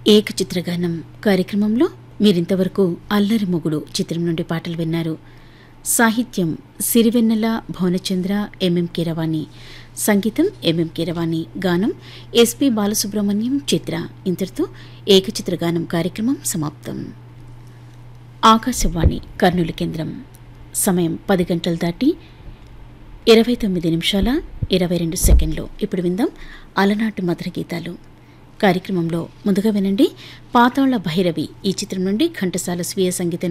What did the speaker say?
ఏకచిత్రగానం కార్యక్రమంలో మీరింతవరకు అల్లరి మొగుడు చిత్రం నుండి పాటలు విన్నారు సాహిత్యం సిరివెన్నెల భువనచంద్ర ఎంఎం కీరవాణి సంగీతం ఎంఎం కీరవాణి గానం ఎస్పి బాలసుబ్రహ్మణ్యం చిత్ర ఇంతటితో ఏకచిత్రగానం కార్యక్రమం సమాప్తం ఆకాశవాణి కర్నూలు కేంద్రం సమయం పది గంటలు దాటి ఇరవై తొమ్మిది నిమిషాల ఇరవై రెండు సెకండ్లు ఇప్పుడు విందాం అలనాటి మధుర గీతాలు కార్యక్రమంలో ముందుగా వినండి పాతాళ భైరవి ఈ చిత్రం నుండి ఘంటసాల స్వీయ సంగీతం